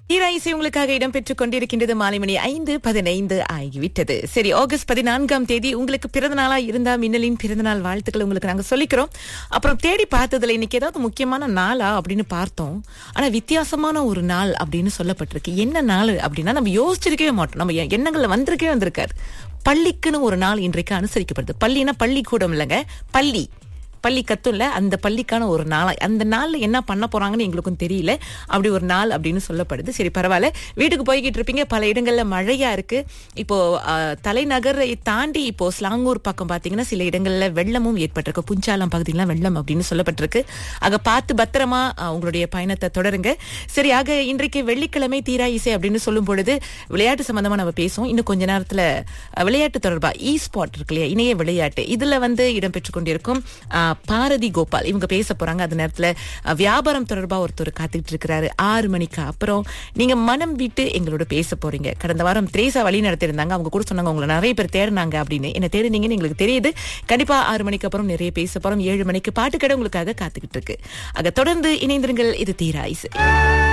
ஈராயிசை உங்களுக்காக இடம்பெற்றுக் கொண்டிருக்கின்றது மாலை மணி ஐந்து பதினைந்து ஆகிவிட்டது சரி ஆகஸ்ட் பதினான்காம் தேதி உங்களுக்கு பிறந்த நாளா இருந்தா மின்னலின் பிறந்தநாள் வாழ்த்துக்கள் உங்களுக்கு நாங்க சொல்லிக்கிறோம் அப்புறம் தேடி பார்த்ததுல இன்னைக்கு ஏதாவது முக்கியமான நாளா அப்படின்னு பார்த்தோம் ஆனா வித்தியாசமான ஒரு நாள் அப்படின்னு சொல்லப்பட்டிருக்கு என்ன நாள் அப்படின்னா நம்ம யோசிச்சிருக்கவே மாட்டோம் நம்ம எ- எண்ணங்கள்ல வந்திருக்கவே வந்திருக்காரு பள்ளிக்குன்னு ஒரு நாள் இன்றைக்கு அனுசரிக்கப்படுது பள்ளினா பள்ளிக்கூடம் இல்லைங்க பள்ளி பள்ளி கத்தும்ல அந்த பள்ளிக்கான ஒரு நாளா அந்த நாள்ல என்ன பண்ண போறாங்கன்னு எங்களுக்கும் தெரியல அப்படி ஒரு நாள் அப்படின்னு சொல்லப்படுது சரி பரவாயில்ல வீட்டுக்கு போய்கிட்டு இருப்பீங்க பல இடங்கள்ல மழையா இருக்கு இப்போ ஆஹ், தலைநகரை தாண்டி இப்போ ஸ்லாங்கூர் பக்கம் பாத்தீங்கன்னா சில இடங்கள்ல வெள்ளமும் ஏற்பட்டிருக்கு புஞ்சாலம் பகுதியெல்லாம் வெள்ளம் அப்படின்னு சொல்லப்பட்டிருக்கு ஆக பார்த்து பத்திரமா ஆஹ், உங்களுடைய பயணத்தை தொடருங்க சரி ஆக இன்றைக்கு வெள்ளிக்கிழமை தீரா இசை அப்படின்னு சொல்லும் பொழுது விளையாட்டு சம்பந்தமா நம்ம பேசுவோம் இன்னும் கொஞ்ச நேரத்துல அஹ், விளையாட்டு தொடர்பா இ ஸ்பாட் இருக்கு இல்லையா இணைய விளையாட்டு இதுல வந்து இடம்பெற்றுக் கொண்டிருக்கும் அஹ், பாரதி கோபால் இவங்க பேச போறாங்க அந்த நேரத்துல அஹ், வியாபாரம் தொடர்பா ஒருத்தர் காத்துக்கிட்டு இருக்கிறாரு ஆறு மணிக்கு அப்புறம் நீங்க மனம் விட்டு எங்களோட பேச போறீங்க கடந்த வாரம் திரேசா வழி நடத்திருந்தாங்க அவங்க கூட சொன்னாங்க உங்களை நிறைய பேர் தேடினாங்க அப்படின்னு என்ன தேடினீங்கன்னு எங்களுக்கு தெரியுது கண்டிப்பா ஆறு மணிக்கு அப்புறம் நிறைய பேச போறோம் ஏழு மணிக்கு பாட்டு கடை உங்களுக்காக காத்துக்கிட்டு இருக்கு ஆக தொடர்ந்து இணைந்திருங்கள் இது தீரா இசை